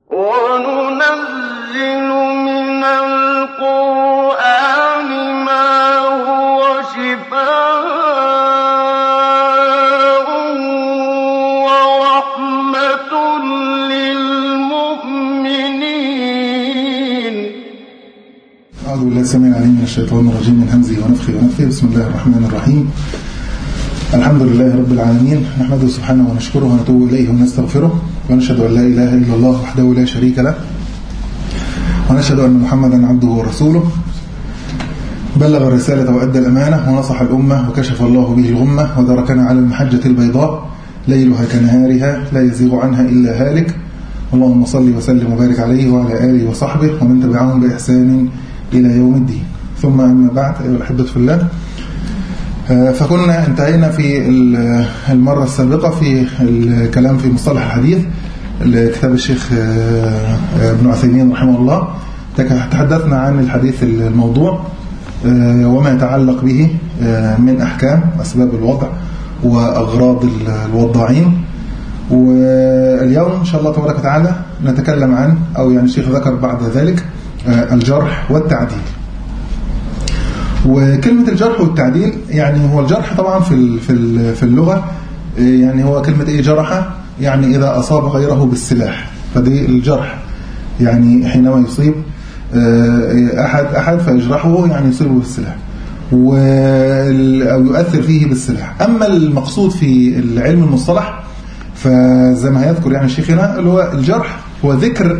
وَنُنَزِّلُ مِنَ الْقُرْآنِ مَا هُوَ شِفَاءٌ وَرَحْمَةٌ لِّلْمُؤْمِنِينَ أعوذ بالله السميع العليم من الشيطان الرجيم من همزه ونفخه ونفخه بسم الله الرحمن الرحيم الحمد لله رب العالمين نحمده سبحانه ونشكره ونتوب إليه ونستغفره ونشهد أن لا إله إلا الله وحده لا شريك له ونشهد أن محمدا عبده ورسوله بلغ الرسالة وأدى الأمانة ونصح الأمة وكشف الله به الغمة وتركنا على المحجة البيضاء ليلها كنهارها لا يزيغ عنها إلا هالك اللهم صل وسلم وبارك عليه وعلى آله وصحبه ومن تبعهم بإحسان إلى يوم الدين ثم أما بعد أيها الأحبة في الله فكنا انتهينا في المرة السابقة في الكلام في مصطلح الحديث لكتاب الشيخ ابن عثيمين رحمه الله تحدثنا عن الحديث الموضوع وما يتعلق به من أحكام أسباب الوضع وأغراض الوضاعين واليوم إن شاء الله تبارك وتعالى نتكلم عن أو يعني الشيخ ذكر بعد ذلك الجرح والتعديل وكلمة الجرح والتعديل يعني هو الجرح طبعا في في في اللغة يعني هو كلمة ايه جرح يعني إذا أصاب غيره بالسلاح فدي الجرح يعني حينما يصيب أحد أحد فيجرحه يعني يصيبه بالسلاح أو يؤثر فيه بالسلاح أما المقصود في العلم المصطلح فزي ما هيذكر يعني الشيخ هنا اللي هو الجرح هو ذكر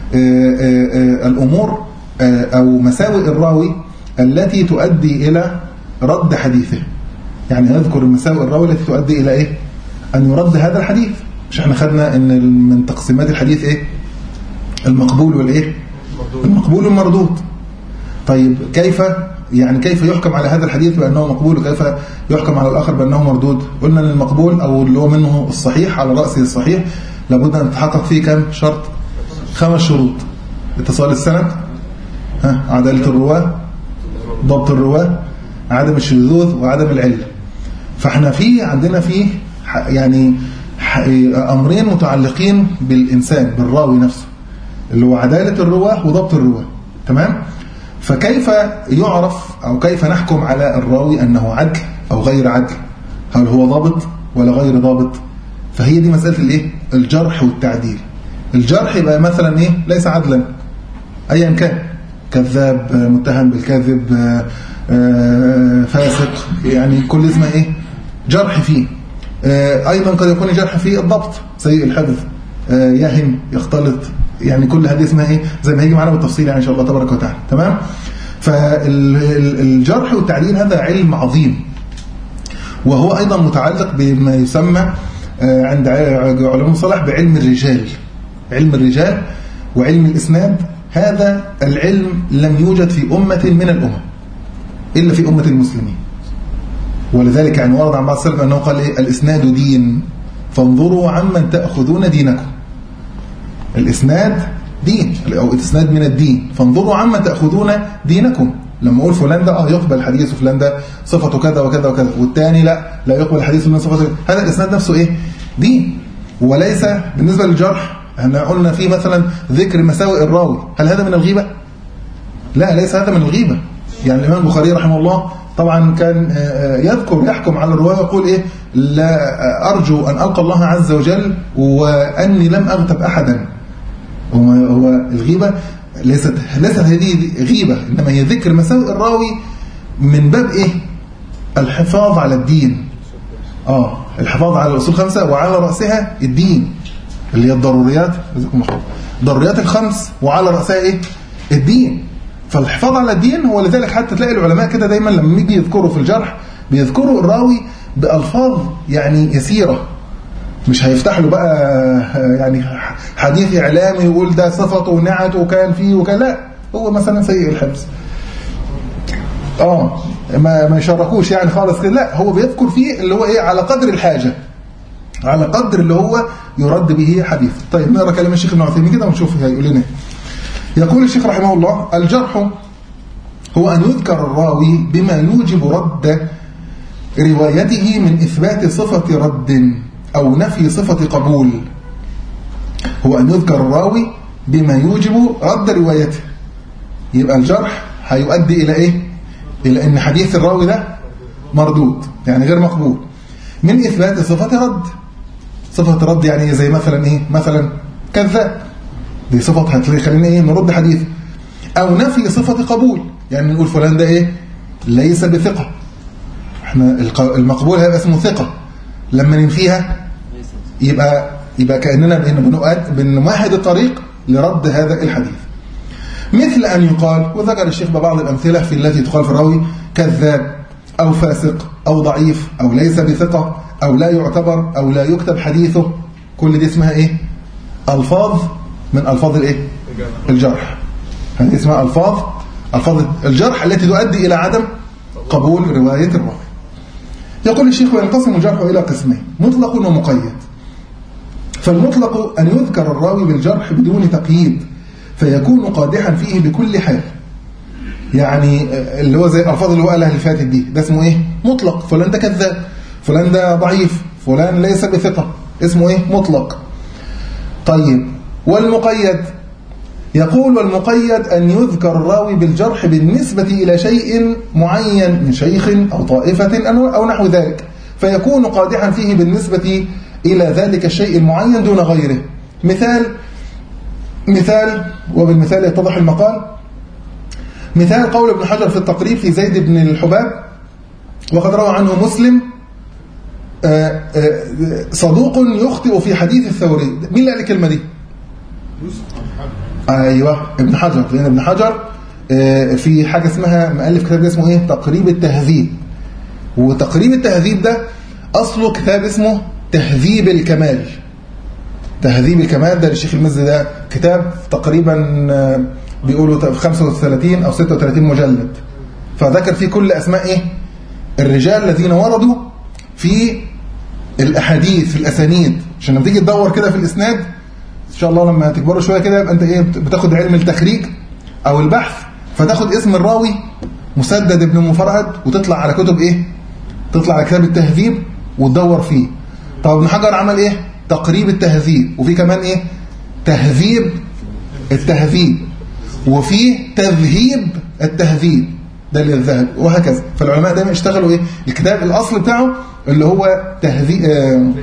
الأمور أو مساوئ الراوي التي تؤدي إلى رد حديثه يعني يذكر مساوئ الراوي التي تؤدي إلى إيه أن يرد هذا الحديث مش احنا خدنا ان من تقسيمات الحديث ايه المقبول والايه المقبول والمردود طيب كيف يعني كيف يحكم على هذا الحديث بأنه مقبول وكيف يحكم على الآخر بأنه مردود قلنا ان المقبول أو اللي هو منه الصحيح على رأسه الصحيح لابد أن تتحقق فيه كم شرط خمس شروط اتصال السند ها عدالة الرواة ضبط الرواة عدم الشذوذ وعدم العلة فاحنا في عندنا فيه يعني أمرين متعلقين بالإنسان بالراوي نفسه اللي هو عدالة الرواة وضبط الرواة تمام فكيف يعرف أو كيف نحكم على الراوي أنه عدل أو غير عدل هل هو ضابط ولا غير ضابط فهي دي مسألة الايه الجرح والتعديل الجرح يبقى مثلا ايه ليس عدلا ايا كان كذاب متهم بالكذب فاسق يعني كل اسمه ايه جرح فيه ايضا قد يكون جرح فيه الضبط سيء الحفظ يهم يختلط يعني كل هذه اسمها ايه زي ما هيجي معانا بالتفصيل يعني ان شاء الله تبارك وتعالى تمام فالجرح والتعديل هذا علم عظيم وهو ايضا متعلق بما يسمى عند علماء المصطلح بعلم الرجال علم الرجال وعلم الاسناد هذا العلم لم يوجد في أمة من الأمم إلا في أمة المسلمين ولذلك يعني ورد عن بعض السلف أنه قال إيه الإسناد دين فانظروا عمن تأخذون دينكم الإسناد دين أو الإسناد من الدين فانظروا عمن تأخذون دينكم لما أقول فلان ده اه يقبل حديثه فلان ده صفته كذا وكذا وكذا والثاني لا لا يقبل حديثه من صفته هذا الإسناد نفسه إيه دين وليس بالنسبة للجرح احنا قلنا في مثلا ذكر مساوئ الراوي هل هذا من الغيبة لا ليس هذا من الغيبة يعني الإمام البخاري رحمه الله طبعا كان يذكر يحكم على الرواية ويقول إيه لا أرجو أن ألقى الله عز وجل وأني لم أغتب أحدا هو هو الغيبة ليست ليست هذه غيبة إنما هي ذكر مساوئ الراوي من باب إيه الحفاظ على الدين آه الحفاظ على الأصول الخمسة وعلى رأسها الدين اللي هي الضروريات ضروريات الخمس وعلى رأسها ايه الدين فالحفاظ على الدين هو لذلك حتى تلاقي العلماء كده دايما لما يجي يذكروا في الجرح بيذكروا الراوي بألفاظ يعني يسيرة مش هيفتح له بقى يعني حديث إعلامي يقول ده صفته ونعته وكان فيه وكان لا هو مثلا سيء الحفظ اه ما ما يشركوش يعني خالص كده لا هو بيذكر فيه اللي هو ايه على قدر الحاجة على قدر اللي هو يرد به حديث طيب نقرا كلام الشيخ ابن عثيمين كده ونشوف هيقول لنا يقول الشيخ رحمه الله الجرح هو أن يذكر الراوي بما يوجب رد روايته من إثبات صفة رد أو نفي صفة قبول هو أن يذكر الراوي بما يوجب رد روايته يبقى الجرح هيؤدي إلى إيه؟ إلى أن حديث الراوي ده مردود يعني غير مقبول من إثبات صفة رد صفة رد يعني زي مثلا إيه؟ مثلا كذاب دي صفة هتلاقي خلينا إيه نرد حديث أو نفي صفة قبول يعني نقول فلان ده إيه؟ ليس بثقة احنا الق- المقبول هيبقى اسمه ثقة لما ننفيها يبقى يبقى كأننا بن- بنؤد- بنمهد الطريق لرد هذا الحديث مثل أن يقال وذكر الشيخ ببعض الأمثلة في التي تقال في الراوي كذاب أو فاسق أو ضعيف أو ليس بثقة أو لا يعتبر أو لا يكتب حديثه كل دي اسمها إيه ألفاظ من ألفاظ الإيه الجرح هذه اسمها ألفاظ ألفاظ الجرح التي تؤدي إلى عدم قبول رواية الراوي يقول الشيخ وينقسم الجرح إلى قسمين مطلق ومقيد فالمطلق أن يذكر الراوي بالجرح بدون تقييد فيكون قادحا فيه بكل حال يعني اللي هو زي الألفاظ اللي هو قالها اللي فاتت دي ده اسمه إيه؟ مطلق فلان ده كذاب فلان ده ضعيف فلان ليس بثقة اسمه إيه؟ مطلق طيب والمقيد يقول والمقيد أن يذكر الراوي بالجرح بالنسبة إلى شيء معين من شيخ أو طائفة أو- أو نحو ذلك فيكون قادحا فيه بالنسبة إلى ذلك الشيء المعين دون غيره مثال مثال وبالمثال يتضح المقال مثال قول ابن حجر في التقريب في زيد بن الحباب وقد روى عنه مسلم آه، آه، صدوق يخطئ في حديث الثوري مين اللي قال الكلمة دي؟ ايوه ابن حجر لان ابن حجر آه، في حاجه اسمها مؤلف كتاب اسمه ايه تقريب التهذيب وتقريب التهذيب ده اصله كتاب اسمه تهذيب الكمال تهذيب الكمال ده للشيخ المزي ده كتاب تقريبا آه، بيقولوا في 35 او 36 مجلد فذكر فيه كل اسماء ايه الرجال الذين وردوا في الاحاديث في الاسانيد عشان لما تيجي تدور كده في الاسناد ان شاء الله لما تكبروا شويه كده يبقى انت ايه بتاخد علم التخريج او البحث فتاخد اسم الراوي مسدد ابن مفرد وتطلع على كتب ايه تطلع على كتاب التهذيب وتدور فيه طب ابن حجر عمل ايه تقريب التهذيب وفي كمان ايه تهذيب التهذيب وفي تذهيب التهذيب ده اللي الذهب وهكذا فالعلماء دايما اشتغلوا ايه الكتاب الاصل بتاعه اللي هو تهذيب آه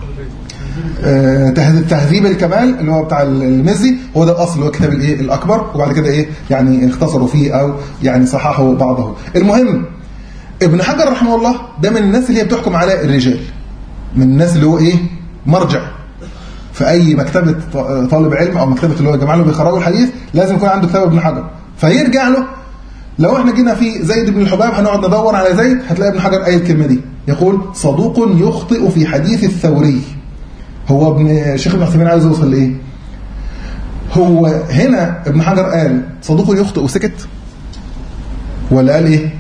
آه، تهذيب تهذيب الكمال اللي هو بتاع المزي هو ده الاصل اللي هو الكتاب الايه الاكبر وبعد كده ايه يعني اختصروا فيه او يعني صححوا بعضه المهم ابن حجر رحمه الله ده من الناس اللي هي بتحكم على الرجال من الناس اللي هو ايه مرجع في اي مكتبه ط- طالب علم او مكتبه اللي هو الجماعه اللي بيخرجوا الحديث لازم يكون عنده كتاب ابن حجر فيرجع له لو احنا جينا في زيد بن الحباب هنقعد ندور على زيد هتلاقي ابن حجر قايل الكلمه دي يقول صدوق يخطئ في حديث الثوري هو ابن شيخ ابن عثيمين عايز يوصل لايه هو هنا ابن حجر قال صدوق يخطئ وسكت ولا قال ايه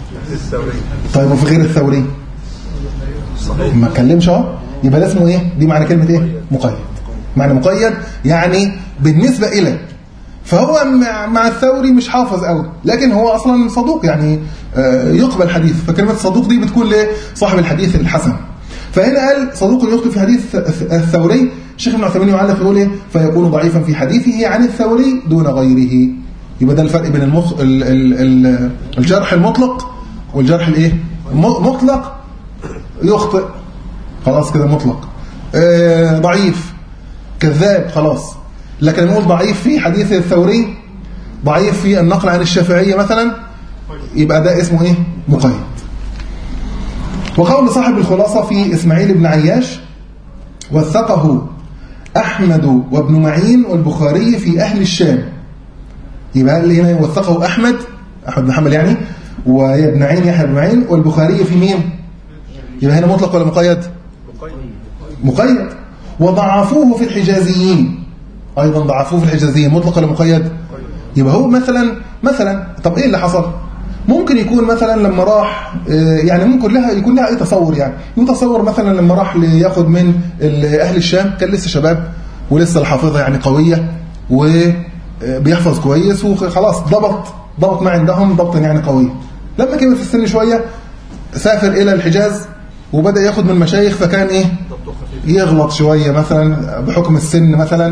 طيب وفي غير الثوري ما اتكلمش اهو يبقى ده اسمه ايه دي معنى كلمه ايه مقيد معنى مقيد يعني بالنسبه الى فهو مع- مع الثوري مش حافظ قوي لكن هو اصلا صدوق يعني آه، يقبل حديث فكلمه صدوق دي بتكون لصاحب الحديث الحسن فهنا قال صدوق يخطئ في حديث الثوري الشيخ ابن عثيمين يعلق يقول ايه فيكون ضعيفا في حديثه عن الثوري دون غيره يبقى ده الفرق بين المخ... ال... ال... ال... الجرح المطلق والجرح الايه الم- مطلق يخطئ خلاص كده مطلق آه ضعيف كذاب خلاص لكن نقول ضعيف في حديث الثوري ضعيف في النقل عن الشافعية مثلا يبقى ده اسمه ايه مقيد وقول صاحب الخلاصة في إسماعيل بن عياش وثقه أحمد وابن معين والبخاري في أهل الشام يبقى اللي هنا وثقه أحمد أحمد بن حنبل يعني وابن عين يحيى بن معين والبخاري في مين يبقى هنا مطلق ولا مقيد مقيد وضعفوه في الحجازيين أيضا ضعفوه في الحجازيين مطلق ولا مقيد يبقى هو مثلا مثلا طب إيه اللي حصل ممكن يكون مثلا لما راح آه، يعني ممكن لها يكون لها اي تصور يعني يتصور مثلا لما راح لياخد من ال- اهل الشام كان لسه شباب ولسه الحافظه يعني قويه وبيحفظ كويس وخلاص ضبط ضبط ما عندهم ضبطا يعني قوي لما كبر في السن شويه سافر الى الحجاز وبدا ياخد من المشايخ فكان ايه يغلط شويه مثلا بحكم السن مثلا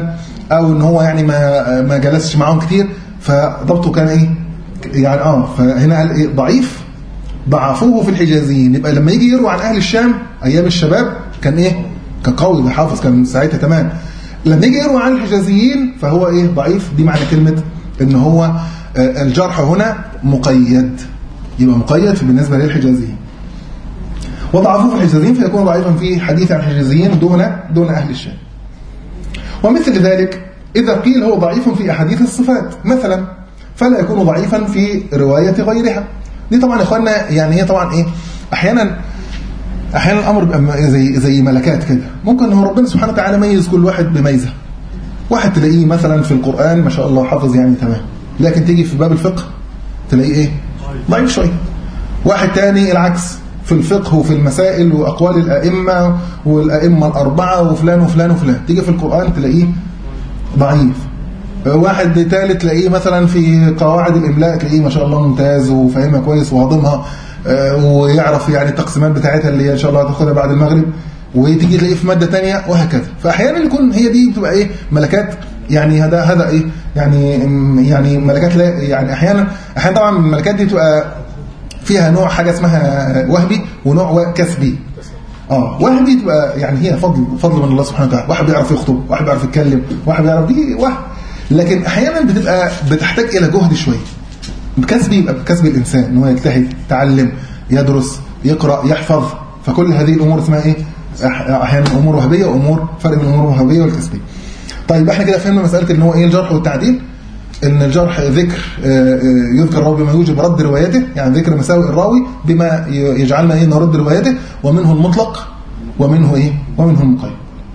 او ان هو يعني ما ما جلسش معاهم كتير فضبطه كان ايه يعني اه فهنا قال ايه ضعيف ضعفوه في الحجازيين يبقى لما يجي يروي عن اهل الشام ايام الشباب كان ايه كان قوي بيحافظ كان ساعتها تمام لما يجي يروي عن الحجازيين فهو ايه ضعيف دي معنى كلمه ان هو آه، الجرح هنا مقيد يبقى مقيد بالنسبه للحجازيين وضعفوه في الحجازيين فيكون ضعيفا في حديث عن الحجازيين دون دون اهل الشام ومثل ذلك إذا قيل هو ضعيف في أحاديث الصفات مثلا فلا يكون ضعيفا في رواية غيرها دي طبعا يا إخواننا يعني هي طبعا إيه أحيانا أحيانا الأمر بيبقى زي زي ملكات كده ممكن هو ربنا سبحانه وتعالى ميز كل واحد بميزة واحد تلاقيه مثلا في القرآن ما شاء الله حافظ يعني تمام لكن تيجي في باب الفقه تلاقيه إيه ضعيف شوية واحد تاني العكس في الفقه وفي المسائل وأقوال الأئمة والأئمة الأربعة وفلان وفلان وفلان تيجي في القرآن تلاقيه ضعيف واحد تالت تلاقيه مثلا في قواعد الإملاء تلاقيه ما شاء الله ممتاز وفاهمها كويس وهضمها آه، ويعرف يعني التقسيمات بتاعتها اللي هي إن شاء الله هتاخدها بعد المغرب وتيجي تلاقيه في مادة تانية وهكذا فأحيانا يكون هي دي بتبقى إيه ملكات يعني هذا هذا إيه يعني يعني ملكات لا يعني أحيانا أحيانا طبعا الملكات دي بتبقى فيها نوع حاجة اسمها وهبي ونوع كسبي اه واحد دي تبقى يعني هي فضل فضل من الله سبحانه وتعالى واحد بيعرف يخطب واحد بيعرف يتكلم واحد بيعرف دي واحد لكن احيانا بتبقى بتحتاج الى جهد شويه بكسب يبقى بكسب الانسان ان هو يجتهد يتعلم يدرس يقرا يحفظ فكل هذه الامور اسمها ايه أح- احيانا امور وهبيه وامور فرق بين الامور الوهبيه والكسبيه طيب احنا كده فهمنا مساله ان هو ايه الجرح والتعديل ان الجرح ذكر آه، آه، يذكر الراوي بما يوجب رد روايته يعني ذكر مساوئ الراوي بما ي- يجعلنا ايه نرد روايته ومنه المطلق ومنه ايه ومنه المقيد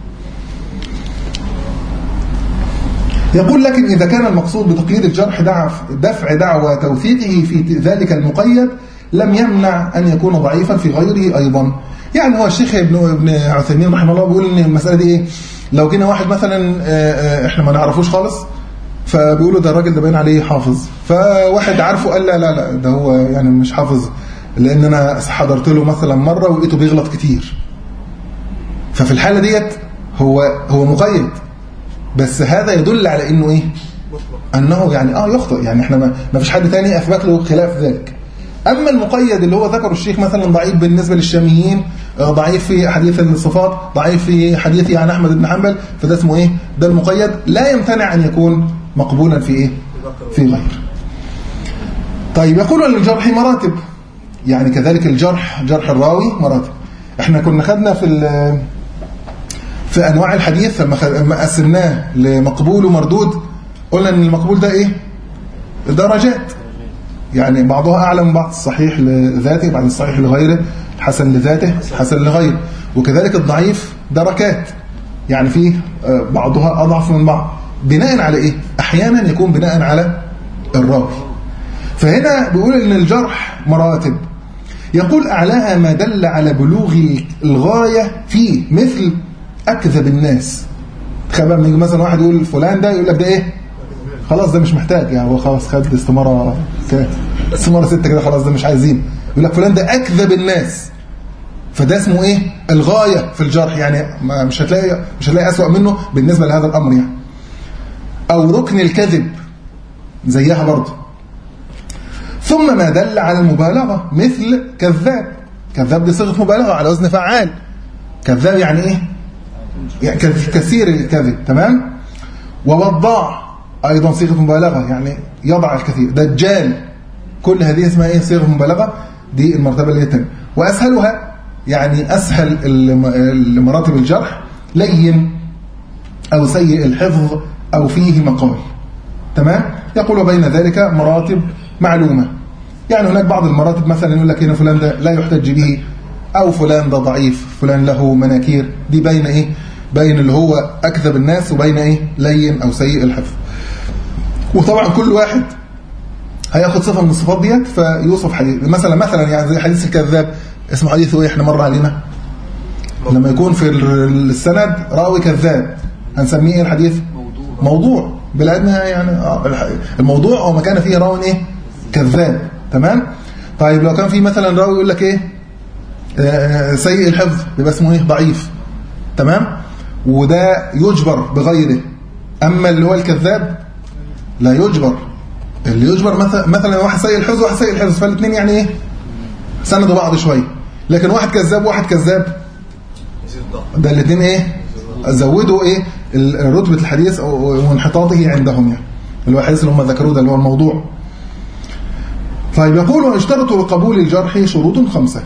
يقول لكن إذا كان المقصود بتقييد الجرح دعف دفع دعوى توثيقه في ذلك المقيد لم يمنع أن يكون ضعيفا في غيره أيضا يعني هو الشيخ ابن ابن عثيمين رحمه الله بيقول ان المسألة دي ايه لو جينا واحد مثلا آه، آه، احنا ما نعرفوش خالص فبيقولوا ده الراجل ده باين عليه حافظ فواحد عارفه قال لا لا لا ده هو يعني مش حافظ لان انا حضرت له مثلا مره ولقيته بيغلط كتير ففي الحاله ديت هو هو مقيد بس هذا يدل على انه ايه انه يعني اه يخطئ يعني احنا ما ما فيش حد تاني اثبت له خلاف ذلك اما المقيد اللي هو ذكره الشيخ مثلا ضعيف بالنسبه للشاميين آه، ضعيف في حديث الصفات ضعيف في حديثه عن احمد بن حنبل فده اسمه ايه ده المقيد لا يمتنع ان يكون مقبولا في ايه في غير طيب يقول الجرح مراتب يعني كذلك الجرح جرح الراوي مراتب احنا كنا خدنا في ال- في انواع الحديث لما خ- لما قسمناه لمقبول ومردود قلنا ان المقبول ده ايه درجات يعني بعضها اعلى من بعض الصحيح لذاته بعد الصحيح لغيره الحسن لذاته الحسن لغيره وكذلك الضعيف دركات يعني فيه آه، بعضها اضعف من بعض بناء على ايه احيانا يكون بناء على الراوي فهنا بيقول ان الجرح مراتب يقول اعلاها ما دل على بلوغ الغايه فيه مثل اكذب الناس تخيل بقى لما يجي مثلا واحد يقول فلان ده يقول لك ده ايه خلاص ده مش محتاج يعني هو خلاص خد استماره كده استماره سته كده خلاص ده مش عايزين يقول لك فلان ده اكذب الناس فده اسمه ايه الغايه في الجرح يعني ما مش هتلاقي مش هتلاقي اسوأ منه بالنسبه لهذا الامر يعني او ركن الكذب زيها برضه ثم ما دل على المبالغه مثل كذاب كذاب دي صيغه مبالغه على وزن فعال كذاب يعني ايه يعني كثير الكذب تمام ووضاع ايضا صيغه مبالغه يعني يضع الكثير دجال كل هذه اسمها ايه صيغه مبالغه دي المرتبه اللي هي الثانيه واسهلها يعني اسهل الم- مراتب الجرح لين او سيء الحفظ او فيه مقال تمام يقول وبين ذلك مراتب معلومه يعني هناك بعض المراتب مثلا يقول لك هنا فلان ده لا يحتج به او فلان ده ضعيف فلان له مناكير دي بين ايه بين اللي هو اكذب الناس وبين ايه لين او سيء الحفظ وطبعا كل واحد هياخد صفه من الصفات ديت فيوصف حديث مثلا مثلا يعني زي حديث الكذاب اسمه حديث ايه احنا مر علينا لما يكون في السند راوي كذاب هنسميه ايه الحديث موضوع موضوع بالعلم يعني آه، الح- الموضوع او ما كان فيه راوي ايه كذاب تمام طيب لو كان في مثلا راوي يقول لك ايه آه، سيء الحفظ يبقى اسمه ايه ضعيف تمام وده يجبر بغيره أما اللي هو الكذاب لا يجبر اللي يجبر مثلا مثلا واحد سيء الحفظ وواحد سيء الحفظ فالاثنين يعني ايه سندوا بعض شويه لكن واحد كذاب وواحد كذاب ده الاثنين ايه زودوا ايه ال- رتبه الحديث أو- وانحطاطه عندهم يعني اللي هو الحديث اللي هم ذكروه ده اللي هو الموضوع طيب يقول ويشترط لقبول الجرح شروط خمسه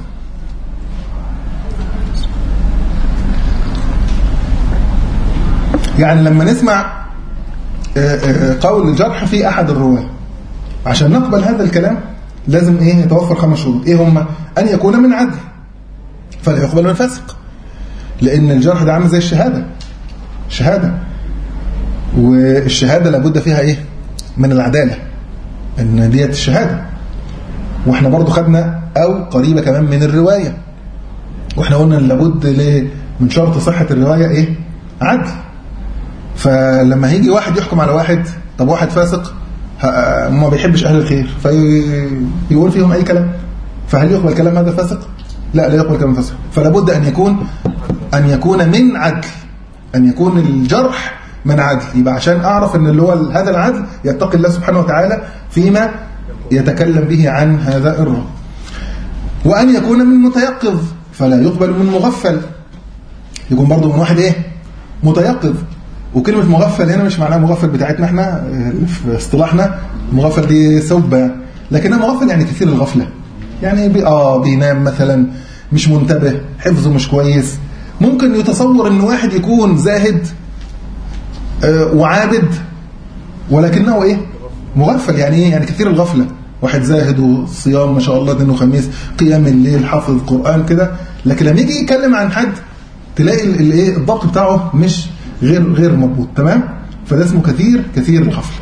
يعني لما نسمع آه، آه، قول الجرح في احد الرواه عشان نقبل هذا الكلام لازم ايه يتوفر خمس شروط ايه هم ان يكون من عدل فلا يقبل من فاسق لان الجرح ده عامل زي الشهاده شهاده والشهاده لابد فيها ايه من العداله ان ديت الشهاده واحنا برضو خدنا او قريبه كمان من الروايه واحنا قلنا ان لابد ل- من شرط صحه الروايه ايه عدل فلما هيجي واحد يحكم على واحد طب واحد فاسق ه- ما بيحبش اهل الخير فيقول فيهم اي كلام فهل يقبل كلام هذا فاسق لا لا يقبل كلام فاسق فلا بد ان يكون ان يكون من عدل ان يكون الجرح من عدل يبقى عشان اعرف ان اللي هو هذا العدل يتقي الله سبحانه وتعالى فيما يتكلم به عن هذا الرجل وان يكون من متيقظ فلا يقبل من مغفل يكون برضه من واحد ايه متيقظ وكلمة مغفل هنا مش معناها مغفل بتاعتنا احنا اه، في اصطلاحنا مغفل دي سوبة لكنها مغفل يعني كثير الغفلة يعني بي اه بينام مثلا مش منتبه حفظه مش كويس ممكن يتصور ان واحد يكون زاهد اه، وعابد ولكنه ايه مغفل يعني ايه يعني كثير الغفلة واحد زاهد وصيام ما شاء الله اثنين وخميس قيام الليل حافظ قرآن كده لكن لما يجي يتكلم عن حد تلاقي ال- الايه الضبط بتاعه مش غير غير مضبوط تمام فده اسمه كثير كثير الغفله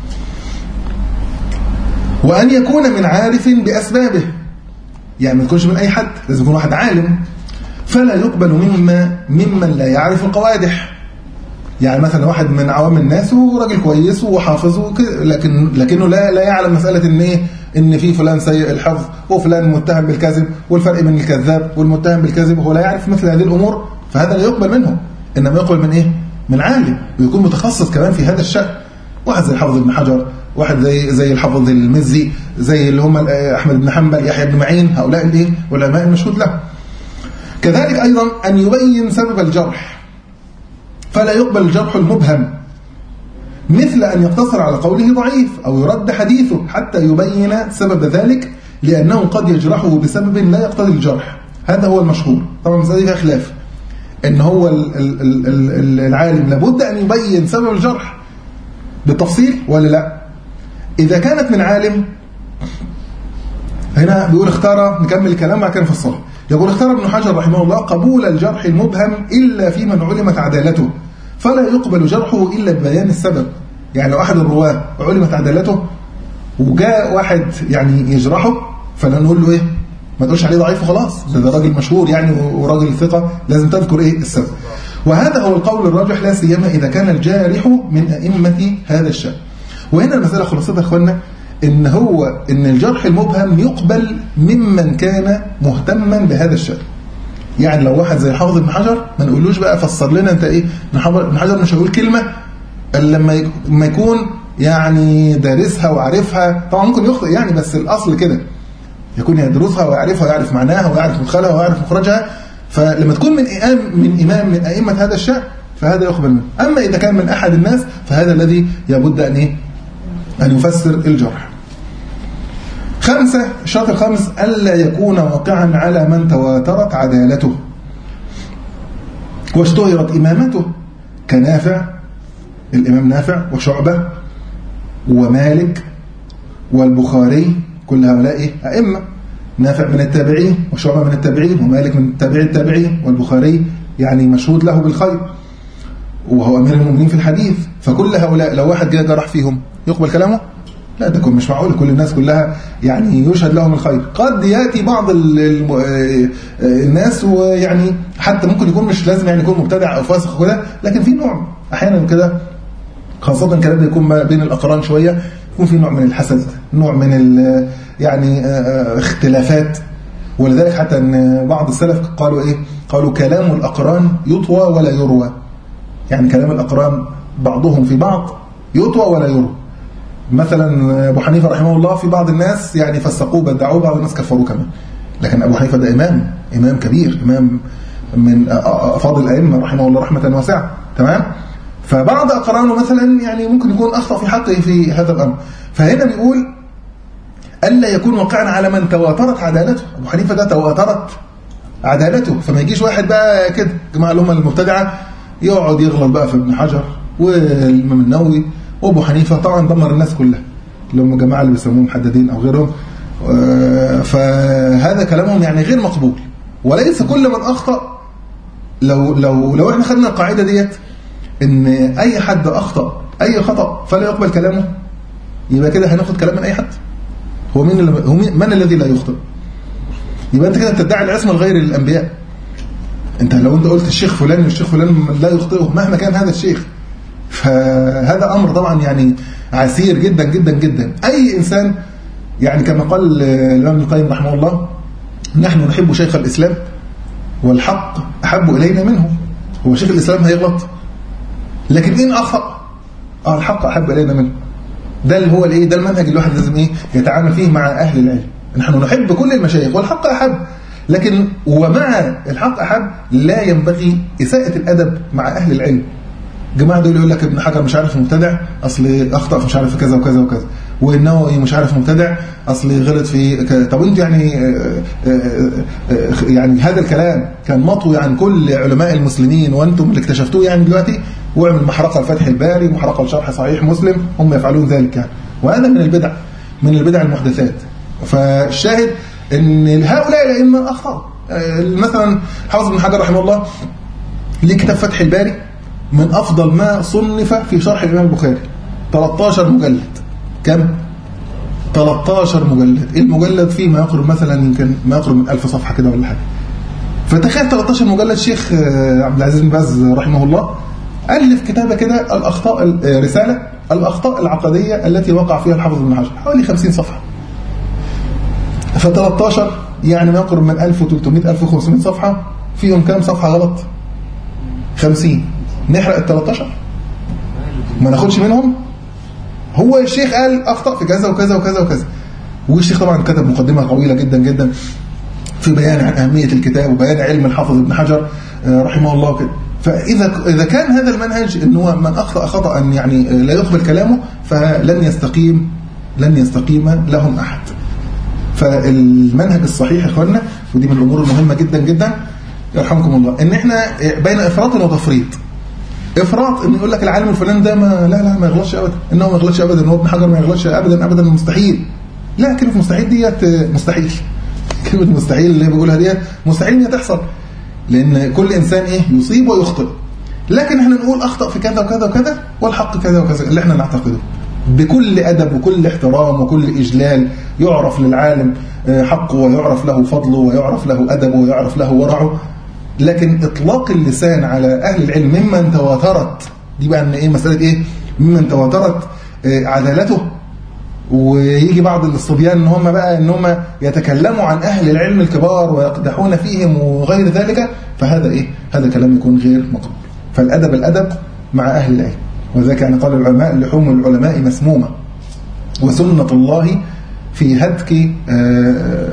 وان يكون من عارف باسبابه يعني ما يكونش من اي حد لازم يكون واحد عالم فلا يقبل مما ممن لا يعرف القوادح يعني مثلا واحد من عوام الناس وراجل كويس وحافظ وكده لكن لكنه لا لا يعلم مساله ان ايه ان في فلان سيء الحفظ وفلان متهم بالكذب والفرق بين الكذاب والمتهم بالكذب هو لا يعرف مثل هذه الامور فهذا لا يقبل منه انما يقبل من ايه من عالم ويكون متخصص كمان في هذا الشأن واحد زي الحافظ ابن حجر واحد زي زي الحافظ المزي زي اللي هم احمد بن حنبل يحيى بن معين هؤلاء الايه علماء المشهود له كذلك ايضا ان يبين سبب الجرح فلا يقبل الجرح المبهم مثل أن يقتصر على قوله ضعيف أو يرد حديثه حتى يبين سبب ذلك لأنه قد يجرحه بسبب لا يقتضي الجرح هذا هو المشهور طبعا المسألة دي فيها خلاف ان هو ال- ال- ال- ال- العالم لابد ان يبين سبب الجرح بالتفصيل ولا لا اذا كانت من عالم هنا بيقول اختار نكمل الكلام بعد كده نفصله يقول اختار ابن حجر رحمه الله قبول الجرح المبهم الا في من علمت عدالته فلا يقبل جرحه الا ببيان السبب يعني لو احد الرواه علمت عدالته وجاء واحد يعني يجرحه فلا نقول له ايه ما تقولش عليه ضعيف وخلاص ده, ده راجل مشهور يعني وراجل ثقه لازم تذكر ايه السبب وهذا هو القول الراجح لا سيما اذا كان الجارح من ائمه هذا الشأن وهنا المساله خلاصتها يا اخوانا ان هو ان الجرح المبهم يقبل ممن كان مهتما بهذا الشأن يعني لو واحد زي حافظ ابن حجر ما نقولوش بقى فسر لنا انت ايه ابن حجر ابن حجر مش هيقول كلمه الا لما يك- لما يكون يعني دارسها وعارفها طبعا ممكن يخطئ يعني بس الاصل كده يكون يدرسها ويعرفها ويعرف معناها ويعرف مدخلها ويعرف مخرجها فلما تكون من إمام من إمام من أئمة هذا الشأن فهذا يقبل منه أما إذا كان من أحد الناس فهذا الذي يبد أن إيه؟ أن يفسر الجرح خمسة الشرط الخامس ألا يكون واقعا على من تواترت عدالته واشتهرت إمامته كنافع الإمام نافع وشعبة ومالك والبخاري كل هؤلاء إيه؟ أئمة نافع من التابعين وشعبة من التابعين ومالك من التابعين التابعين والبخاري يعني مشهود له بالخير وهو أمير المؤمنين في الحديث فكل هؤلاء لو واحد جاء جرح فيهم يقبل كلامه لا ده مش معقول كل الناس كلها يعني يشهد لهم الخير قد ياتي بعض ال- الم- آه، آه، الناس ويعني حتى ممكن يكون مش لازم يعني يكون مبتدع او فاسق كده لكن في نوع احيانا كده خاصة كلام يكون ما بين الأقران شوية يكون في نوع من الحسد نوع من ال- يعني آه، آه، اختلافات ولذلك حتى أن بعض السلف قالوا إيه قالوا كلام الأقران يطوى ولا يروى يعني كلام الأقران بعضهم في بعض يطوى ولا يروى مثلا ابو حنيفه رحمه الله في بعض الناس يعني فسقوه بدعوه بعض الناس كفروه كمان لكن ابو حنيفه ده امام امام كبير امام من افاضل الائمه رحمه الله رحمه واسعه تمام فبعض اقرانه مثلا يعني ممكن يكون اخطا في حقه في هذا الامر فهنا بيقول الا يكون واقعا على من تواترت عدالته ابو حنيفه ده تواترت عدالته فما يجيش واحد بقى كده جماعه اللي هم المبتدعه يقعد يغلط بقى في ابن حجر والامام النووي وابو حنيفه طبعا دمر الناس كلها اللي هم الجماعه اللي بيسموهم محددين او غيرهم فهذا كلامهم يعني غير مقبول وليس كل من اخطا لو لو لو احنا خدنا القاعده ديت ان اي حد اخطا اي خطا فلا يقبل كلامه يبقى كده هناخد كلام من اي حد هو مين اللي هو مين من الذي لا يخطئ يبقى انت كده بتدعي العصمه لغير الانبياء انت لو انت قلت الشيخ فلان والشيخ فلان لا يخطئه مهما كان هذا الشيخ فهذا امر طبعا يعني عسير جدا جدا جدا اي انسان يعني كما قال الامام ابن القيم رحمه الله نحن نحب شيخ الاسلام والحق احب الينا منه هو شيخ الاسلام هيغلط لكن ان اخطا اه الحق احب الينا منه ده اللي هو الايه ده المنهج اللي الواحد لازم ايه يتعامل فيه مع اهل العلم نحن نحب كل المشايخ والحق احب لكن ومع الحق احب لا ينبغي اساءه الادب مع اهل العلم جماعه دول يقول لك ابن حجر مش عارف مبتدع اصل اخطا في مش عارف في كذا وكذا وكذا والنووي مش عارف مبتدع اصل غلط في كذا طب انتوا يعني يعني هذا الكلام كان مطوي عن كل علماء المسلمين وانتم اللي اكتشفتوه يعني دلوقتي واعمل محرقه لفتح الباري محرقه لشرح صحيح مسلم هم يفعلون ذلك يعني وهذا من البدع من البدع المحدثات فالشاهد ان هؤلاء الائمه اخطاوا مثلا حافظ بن حجر رحمه الله ليه كتاب فتح الباري من افضل ما صنف في شرح الامام البخاري 13 مجلد كم 13 مجلد المجلد فيه ما يقرب مثلا يمكن ما يقرب من 1000 صفحه كده ولا حاجه فتخيل 13 مجلد شيخ عبد العزيز بن باز رحمه الله الف كتابه كده الاخطاء رساله الاخطاء العقديه التي وقع فيها الحافظ بن حجر حوالي 50 صفحه ف 13 يعني ما يقرب من 1300 1500 صفحه فيهم كام صفحه غلط 50 نحرق ال 13 ما ناخدش منهم هو الشيخ قال اخطا في كذا وكذا وكذا وكذا والشيخ طبعا كتب مقدمه طويله جدا جدا في بيان عن اهميه الكتاب وبيان علم الحافظ ابن حجر رحمه الله كده فاذا اذا كان هذا المنهج ان هو من اخطا خطا يعني لا يقبل كلامه فلن يستقيم لن يستقيم لهم احد فالمنهج الصحيح يا اخوانا ودي من الامور المهمه جدا جدا يرحمكم الله ان احنا بين افراط وتفريط افراط ان يقول لك العالم الفلاني ده ما لا لا ما يغلطش ابدا انه ما يغلطش ابدا ان هو ابن حجر ما يغلطش ابدا ابدا مستحيل لا كلمه مستحيل ديت مستحيل كلمه مستحيل اللي بيقولها ديت مستحيل ان هي تحصل لان كل انسان ايه يصيب ويخطئ لكن احنا نقول اخطا في كذا وكذا وكذا والحق كذا وكذا اللي احنا نعتقده بكل ادب وكل احترام وكل اجلال يعرف للعالم حقه ويعرف له فضله ويعرف له ادبه ويعرف له ورعه لكن اطلاق اللسان على اهل العلم ممن تواترت دي بقى ان ايه مساله ايه ممن تواترت عدالته ويجي بعض الصبيان ان هم بقى ان هم يتكلموا عن اهل العلم الكبار ويقدحون فيهم وغير ذلك فهذا ايه هذا كلام يكون غير مقبول فالادب الادب مع اهل العلم وذلك يعني قال العلماء لحوم العلماء مسمومه وسنه الله في هتك آه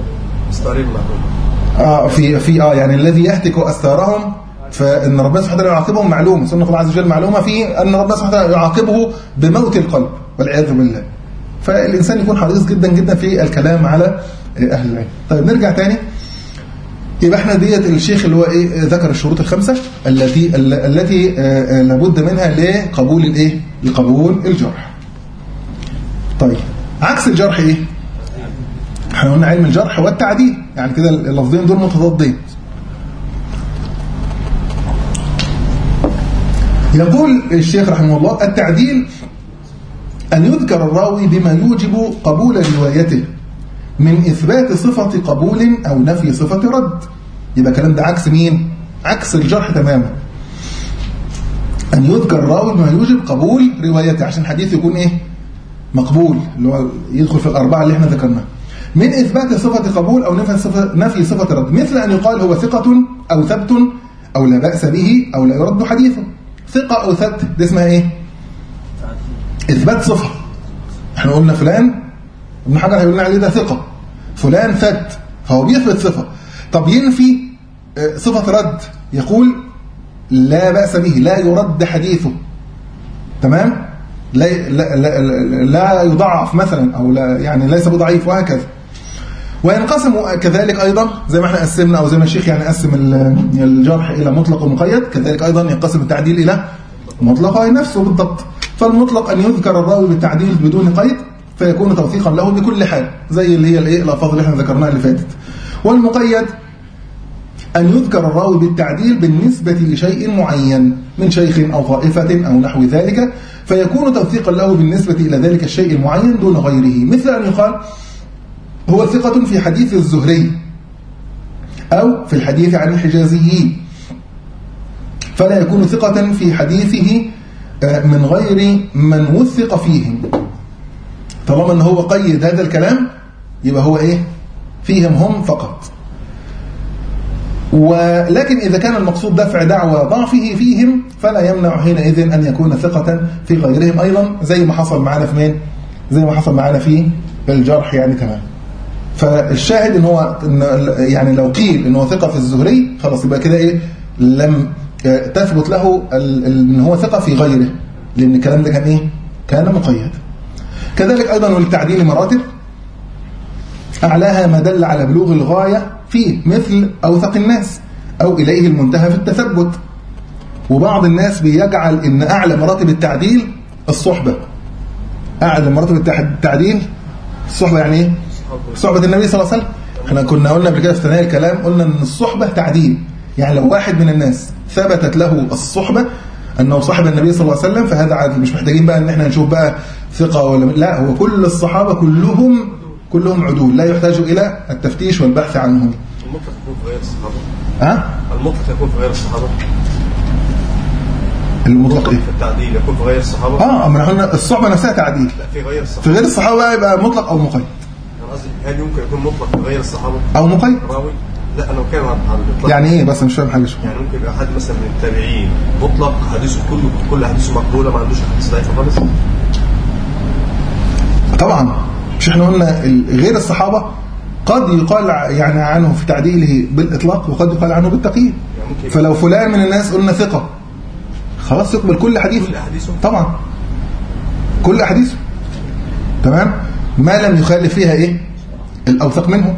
آه في في اه يعني الذي يهتك استارهم فان ربنا سبحانه وتعالى يعاقبهم معلومه سنه الله عز وجل معلومه في ان ربنا سبحانه وتعالى يعاقبه بموت القلب والعياذ بالله فالانسان يكون حريص جدا جدا في الكلام على اهل العلم طيب نرجع تاني يبقى احنا ديت الشيخ اللي هو ايه ذكر الشروط الخمسه التي التي لابد منها لقبول الايه لقبول الجرح طيب عكس الجرح ايه احنا قلنا علم الجرح والتعديل يعني كده اللفظين دول متضادين يقول الشيخ رحمه الله التعديل أن يذكر الراوي بما يوجب قبول روايته من إثبات صفة قبول أو نفي صفة رد يبقى الكلام ده عكس مين؟ عكس الجرح تماما أن يذكر الراوي بما يوجب قبول روايته عشان الحديث يكون إيه؟ مقبول اللي هو يدخل في الأربعة اللي احنا ذكرناها من إثبات صفة قبول أو نفي صفة, نفي صفة رد مثل أن يقال هو ثقة أو ثبت أو لا بأس به أو لا يرد حديثه ثقة أو ثبت دي اسمها إيه إثبات صفة احنا قلنا فلان ابن حجر هيقول لنا عليه ده ثقة فلان ثبت فهو بيثبت صفة طب ينفي آه، صفة رد يقول لا بأس به لا يرد حديثه تمام لا لا لا, لا يضعف مثلا او لا يعني ليس بضعيف وهكذا وينقسم كذلك ايضا زي ما احنا قسمنا او زي ما الشيخ يعني قسم ال- الجرح الى مطلق ومقيد كذلك ايضا ينقسم التعديل الى مطلق اي نفسه بالضبط فالمطلق ان يذكر الراوي بالتعديل بدون قيد فيكون توثيقا له بكل حال زي اللي هي الايه الالفاظ اللي احنا ذكرناها اللي فاتت والمقيد أن يذكر الراوي بالتعديل بالنسبة لشيء معين من شيخ أو طائفة أو نحو ذلك فيكون توثيقا له بالنسبة إلى ذلك الشيء المعين دون غيره مثل أن يقال هو ثقة في حديث الزهري أو في الحديث عن الحجازيين فلا يكون ثقة في حديثه آه، من غير من وثق فيهم طالما أنه هو قيد هذا الكلام يبقى هو إيه فيهم هم فقط ولكن إذا كان المقصود دفع دعوى ضعفه فيهم فلا يمنع حينئذ أن يكون ثقة في غيرهم أيضا زي ما حصل معنا في مين زي ما حصل معنا في الجرح يعني تمام فالشاهد ان هو إن يعني لو قيل ان هو ثقة في الزهري خلاص يبقى كده ايه لم آه، تثبت له ال- ال- ان هو ثقة في غيره لان الكلام ده كان ايه كان مقيد كذلك ايضا وللتعديل مراتب أعلاها ما دل على بلوغ الغاية فيه مثل أوثق الناس أو إليه المنتهى في التثبت وبعض الناس بيجعل إن أعلى مراتب التعديل الصحبة أعلى مراتب التع- التعديل الصحبة يعني إيه؟ صحبة النبي صلى الله عليه وسلم احنا كنا قلنا قبل كده في ثنايا الكلام قلنا إن الصحبة تعديل يعني لو واحد من الناس ثبتت له الصحبة أنه صاحب النبي صلى الله عليه وسلم فهذا عادل مش محتاجين بقى إن احنا نشوف بقى ثقة ولا لا هو كل الصحابة كلهم كلهم عدول لا يحتاج إلى التفتيش والبحث عنهم المطلق يكون في غير الصحابة ها المطلق يكون في غير الصحابة المطلق إيه في التعديل يكون في غير الصحابة اه ما احنا قلنا الصحبة نفسها تعديل لا في غير في الصحابة غير الصحابة بقى يبقى مطلق أو مقيد أنا قصدي هل يمكن يكون مطلق في غير الصحابة أو مقيد راوي لا أنا بتكلم عن عن الإطلاق يعني إيه بس مش فاهم حاجة شو يعني ممكن يبقى حد مثلا من التابعين مطلق حديثه كله كل احاديثه مقبوله ما عندوش احاديث ضعيفه خالص طبعا مش احنا قلنا ال- غير الصحابة قد يقال ع- يعني عنه في تعديله بالإطلاق وقد يقال عنه بالتقييد يعني ممكن فلو فلان من الناس قلنا ثقة خلاص يقبل كل حديثه كل احاديثه طبعا كل أحاديثه تمام ما لم يخالف فيها إيه الأوثق منه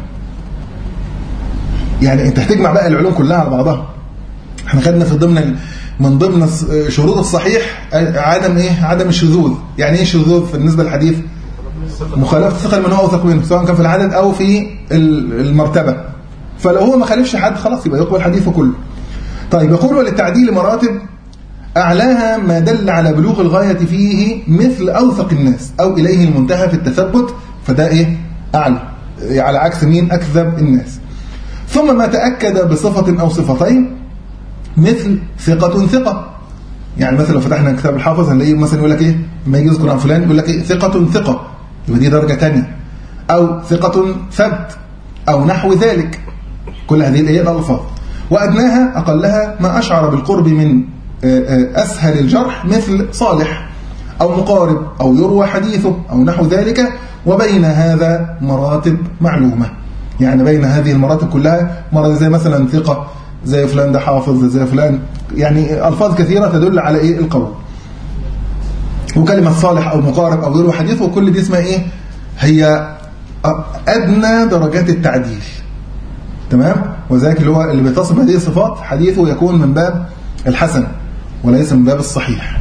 يعني أنت هتجمع بقى العلوم كلها على بعضها احنا خدنا في ضمن ال- من ضمن الص- شروط الصحيح عدم ايه عدم الشذوذ يعني ايه الشذوذ بالنسبه للحديث مخالفه الثقه من هو اوثق منه سواء كان في العدد او في ال- المرتبه فلو هو ما خالفش حد خلاص يبقى يقبل حديثه كله طيب يقول وللتعديل مراتب أعلاها ما دل على بلوغ الغاية فيه مثل أوثق الناس أو إليه المنتهى في التثبت فده إيه أعلى على عكس مين أكذب الناس ثم ما تأكد بصفة أو صفتين مثل ثقة ثقة يعني مثلا لو فتحنا كتاب الحافظ هنلاقيه مثلا يقول لك ايه لما يجي يذكر عن فلان يقول لك ايه ثقة ثقة يبقى دي درجة تانية او ثقة ثبت او نحو ذلك كل هذه الايه الالفاظ وادناها اقلها ما اشعر بالقرب من آه، آه، اسهل الجرح مثل صالح او مقارب او يروى حديثه او نحو ذلك وبين هذا مراتب معلومة يعني بين هذه المراتب كلها مراتب زي مثلا ثقة زي فلان ده حافظ زي فلان يعني ألفاظ كثيرة تدل على إيه القول وكلمة صالح أو مقارب أو يروي حديث وكل دي اسمها إيه هي أدنى درجات التعديل تمام وذلك اللي هو اللي بيتصف هذه الصفات حديثه يكون من باب الحسن وليس من باب الصحيح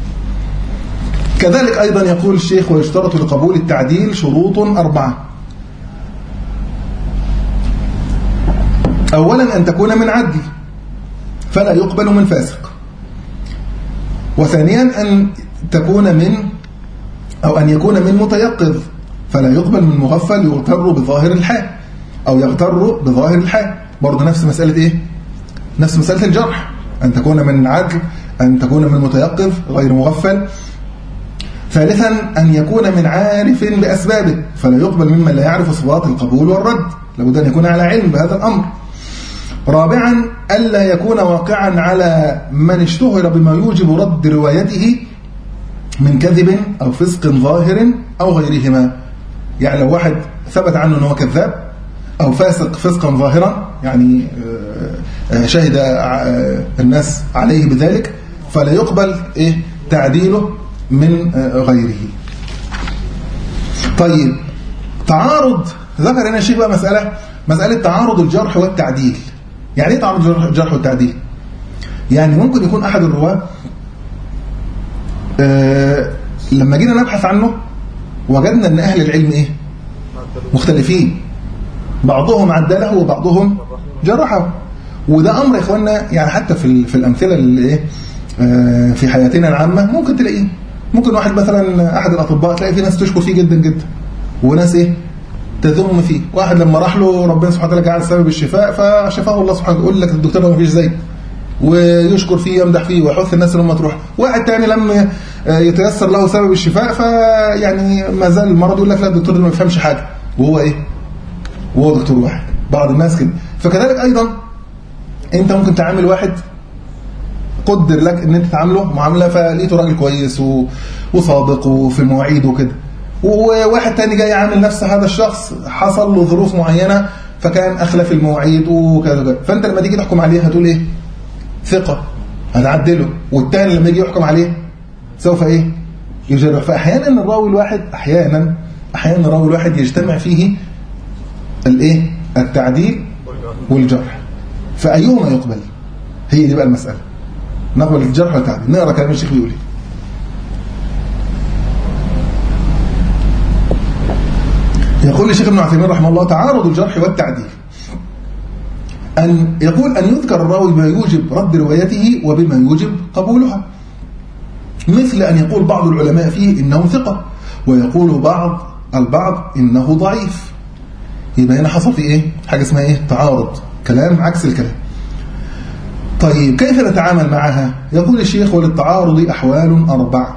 كذلك أيضا يقول الشيخ ويشترط لقبول التعديل شروط أربعة أولا أن تكون من عدل فلا يقبل من فاسق وثانيا أن تكون من أو أن يكون من متيقظ فلا يقبل من مغفل يغتر بظاهر الحال أو يغتر بظاهر الحال برضه نفس مسألة إيه؟ نفس مسألة الجرح أن تكون من عدل أن تكون من متيقظ غير مغفل ثالثا أن يكون من عارف بأسبابه فلا يقبل ممن لا يعرف صفات القبول والرد لابد أن يكون على علم بهذا الأمر رابعا ألا يكون واقعا على من اشتهر بما يوجب رد روايته من كذب أو فسق ظاهر أو غيرهما يعني لو واحد ثبت عنه أنه كذاب أو فاسق فسقا ظاهرا يعني آه، آه، شهد آه، الناس عليه بذلك فلا يقبل إيه تعديله من غيره طيب تعارض ذكر هنا الشيخ بقى مسألة مسألة تعارض الجرح والتعديل يعني ايه تعارض الجرح والتعديل يعني ممكن يكون أحد الرواة آه لما جينا نبحث عنه وجدنا ان أهل العلم إيه مختلفين بعضهم عدله وبعضهم جرحه وده أمر يا إخواننا يعني حتى في في الأمثلة اللي إيه آه في حياتنا العامة ممكن تلاقيه ممكن واحد مثلا أحد الأطباء تلاقي في ناس تشكو فيه جدا جدا وناس إيه تذم فيه واحد لما راح له ربنا سبحانه وتعالى جعل سبب الشفاء فشفاه الله سبحانه يقول لك الدكتور ما فيش زي ويشكر فيه يمدح فيه ويحث الناس لما تروح واحد تاني لما يتيسر له سبب الشفاء فيعني ما زال المرض يقول لك لا الدكتور ما يفهمش حاجه وهو ايه وهو دكتور واحد بعض الناس كده فكذلك ايضا انت ممكن تعامل واحد قدر لك ان انت تعامله معامله فلقيته راجل كويس وصادق وفي مواعيده وكده وواحد تاني جاي عامل نفس هذا الشخص حصل له ظروف معينة فكان أخلف المواعيد وكذا كذا فأنت لما تيجي تحكم عليه هتقول إيه ثقة هتعدله والتاني لما يجي يحكم عليه سوف إيه يجرح فأحيانا الراوي الواحد أحيانا أحيانا الراوي الواحد يجتمع فيه الإيه التعديل والجرح فأيهما يقبل هي دي بقى المسألة نقبل الجرح والتعديل نقرأ كلام الشيخ بيقول إيه يقول الشيخ ابن عثيمين رحمه الله تعارض الجرح والتعديل أن يقول أن يذكر الراوي بما يوجب رد روايته وبما يوجب قبولها مثل أن يقول بعض العلماء فيه إنه ثقة ويقول بعض البعض إنه ضعيف يبقى هنا حصل في إيه؟ حاجة اسمها إيه؟ تعارض كلام عكس الكلام طيب كيف نتعامل معها؟ يقول الشيخ وللتعارض أحوال أربعة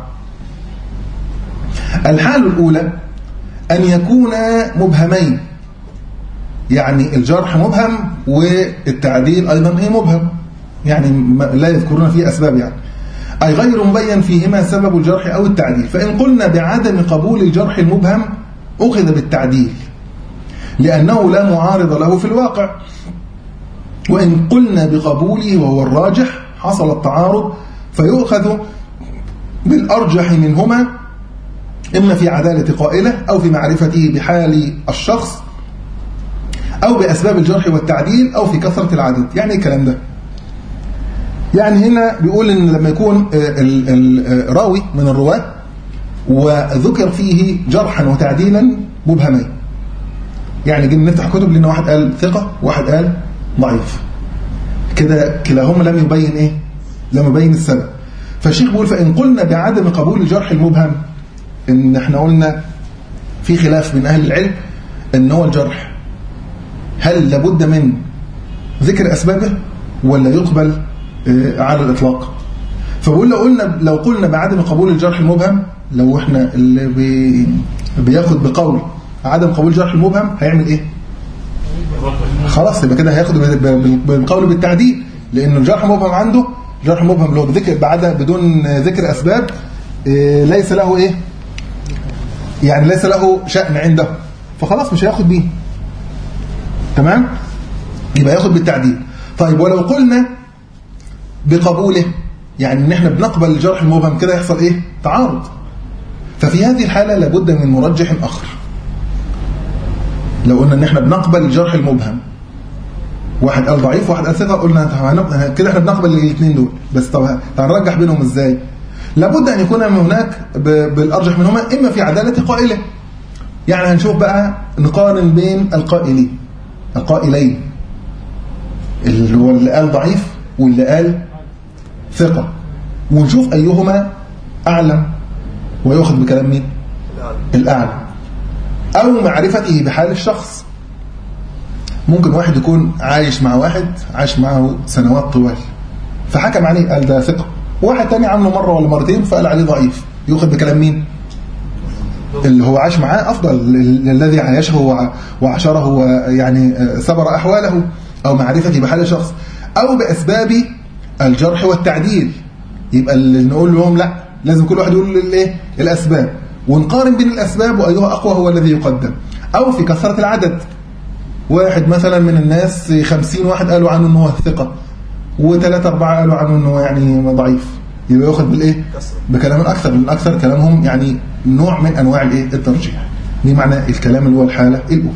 الحال الأولى أن يكونا مبهمين يعني الجرح مبهم والتعديل أيضا هي مبهم يعني لا يذكرون فيه أسباب يعني أي غير مبين فيهما سبب الجرح أو التعديل فإن قلنا بعدم قبول الجرح المبهم أخذ بالتعديل لأنه لا معارض له في الواقع وإن قلنا بقبوله وهو الراجح حصل التعارض فيؤخذ بالأرجح منهما إما في عدالة قائله أو في معرفته بحال الشخص أو بأسباب الجرح والتعديل أو في كثرة العدد يعني إيه الكلام ده يعني هنا بيقول إن لما يكون الراوي من الرواة وذكر فيه جرحا وتعديلا مبهمين يعني جينا نفتح كتب لأن واحد قال ثقة وواحد قال ضعيف كده كلاهما لم يبين إيه لم يبين السبب فالشيخ بيقول فإن قلنا بعدم قبول الجرح المبهم ان احنا قلنا في خلاف من اهل العلم ان هو الجرح هل لابد من ذكر اسبابه ولا يقبل على الاطلاق فبقول لو قلنا لو قلنا بعدم قبول الجرح المبهم لو احنا اللي بي بياخد بقول عدم قبول الجرح المبهم هيعمل ايه خلاص يبقى كده هياخد بالقول بالتعديل لانه الجرح مبهم عنده جرح مبهم اللي هو بذكر بعد بدون ذكر اسباب ليس له ايه يعني ليس له شأن عنده فخلاص مش هياخد بيه تمام يبقى ياخد بالتعديل طيب ولو قلنا بقبوله يعني ان احنا بنقبل الجرح المبهم كده يحصل ايه تعارض ففي هذه الحالة لابد من مرجح آخر لو قلنا ان احنا بنقبل الجرح المبهم واحد قال ضعيف واحد قال ثقة قلنا كده احنا بنقبل الاثنين دول بس طب هنرجح بينهم ازاي لابد أن يكون هناك بالأرجح منهما إما في عدالة قائله يعني هنشوف بقى نقارن بين القائلين القائلين اللي هو اللي قال ضعيف واللي قال ثقة ونشوف أيهما أعلم ويأخذ بكلام مين الأعلم أو معرفته بحال الشخص ممكن واحد يكون عايش مع واحد عايش معه سنوات طوال فحكم عليه قال ده ثقة واحد تاني عامله مرة ولا مرتين فقال عليه ضعيف يؤخذ بكلام مين اللي هو عاش معاه أفضل الذي عايشه وعشره ويعني سبر أحواله أو معرفة بحال شخص أو بأسباب الجرح والتعديل يبقى اللي نقول لهم لا لازم كل واحد يقول الايه الأسباب ونقارن بين الأسباب وأيها أقوى هو الذي يقدم أو في كثرة العدد واحد مثلا من الناس خمسين واحد قالوا عنه أنه هو ثقة وثلاثة أربعة قالوا عنه أنه يعني ضعيف يبقى ياخد بالإيه بكلام الأكثر لأن الأكثر كلامهم يعني نوع من أنواع الإيه الترجيح دي معنى الكلام اللي هو الحالة الأولى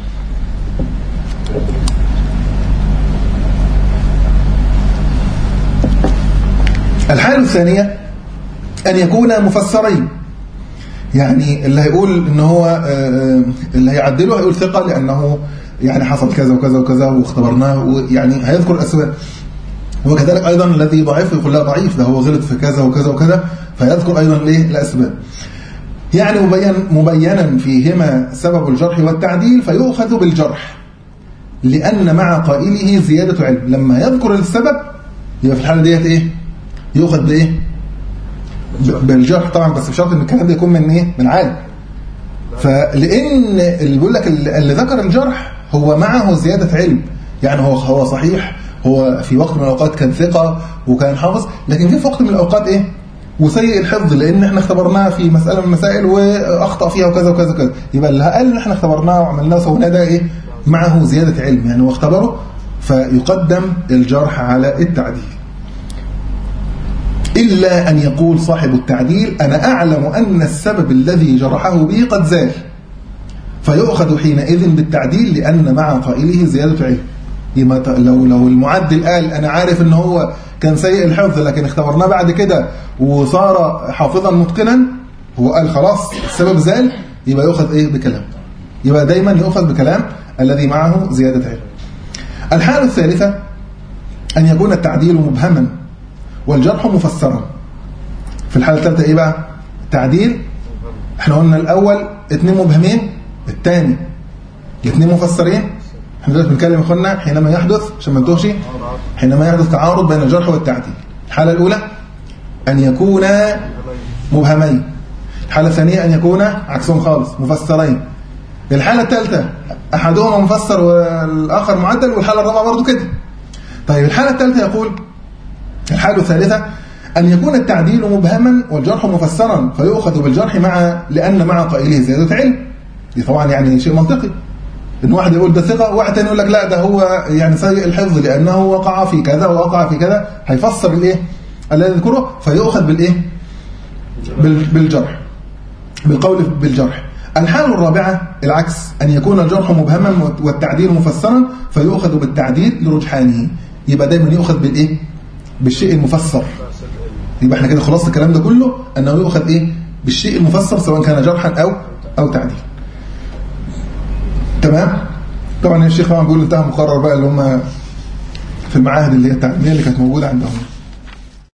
الحالة الثانية أن يكون مفسرين يعني اللي هيقول ان هو آه، اللي هيعدله هيقول ثقة لأنه يعني حصل كذا وكذا وكذا واختبرناه ويعني هيذكر الأسباب وكذلك أيضا الذي ضعيف يقول لا ضعيف ده هو غلط في كذا وكذا وكذا فيذكر أيضا الايه الأسباب يعني مبين مبينا فيهما سبب الجرح والتعديل فيؤخذ بالجرح لأن مع قائله زيادة علم لما يذكر السبب يبقى في الحالة ديت إيه يؤخذ بإيه ب- بالجرح طبعا بس بشرط ان الكلام ده يكون من ايه من عالم فلان اللي بيقول لك اللي اللي ذكر الجرح هو معه زياده علم يعني هو هو صحيح هو في وقت من الاوقات كان ثقه وكان حافظ لكن في وقت من الاوقات ايه وسيء الحفظ لان احنا اختبرناه في مساله من المسائل واخطا فيها وكذا وكذا وكذا يبقى اللي قال ان احنا اختبرناه وعملناه وسويناه ده ايه معه زياده علم يعني هو اختبره فيقدم الجرح على التعديل إلا أن يقول صاحب التعديل أنا أعلم أن السبب الذي جرحه به قد زال فيؤخذ حينئذ بالتعديل لأن مع قائله زيادة علم يبقى ت- لو لو المعدل قال أنا عارف أن هو كان سيء الحفظ لكن اختبرناه بعد كده وصار حافظا متقنا هو قال خلاص السبب زال يبقى يؤخذ إيه بكلام يبقى دايما يؤخذ بكلام الذي معه زيادة علم الحالة الثالثة أن يكون التعديل مبهما والجرح مفسرا في الحالة الثالثة ايه بقى تعديل احنا قلنا الاول اتنين مبهمين الثاني الاثنين مفسرين احنا دلوقتي بنتكلم يا اخوانا حينما يحدث عشان ما نتوهش حينما يحدث تعارض بين الجرح والتعديل الحالة الاولى ان يكونا مبهمين الحالة الثانية ان يكونا عكسهم خالص مفسرين الحالة الثالثة احدهما مفسر والاخر معدل والحالة الرابعة برضو كده طيب الحالة الثالثة يقول الحالة الثالثة أن يكون التعديل مبهما والجرح مفسرا فيؤخذ بالجرح مع لأن مع قائله زيادة علم دي طبعا يعني شيء منطقي إن واحد يقول ده ثقة وواحد تاني يقول لك لا ده هو يعني سيء الحفظ لأنه وقع في كذا ووقع في كذا هيفسر الإيه الذي يذكره فيؤخذ بالإيه بال- بالجرح بالقول بالجرح الحالة الرابعة العكس أن يكون الجرح مبهما والتعديل مفسرا فيؤخذ بالتعديل لرجحانه يبقى دايما يؤخذ بالإيه بالشيء المفسر يبقى احنا كده خلاص الكلام ده كله انه يؤخذ ايه بالشيء المفسر سواء كان جرحا او او تعديل تمام طبعا الشيخ طبعا بيقول انتهى مقرر بقى اللي هم في المعاهد اللي هي التعليميه اللي كانت موجوده عندهم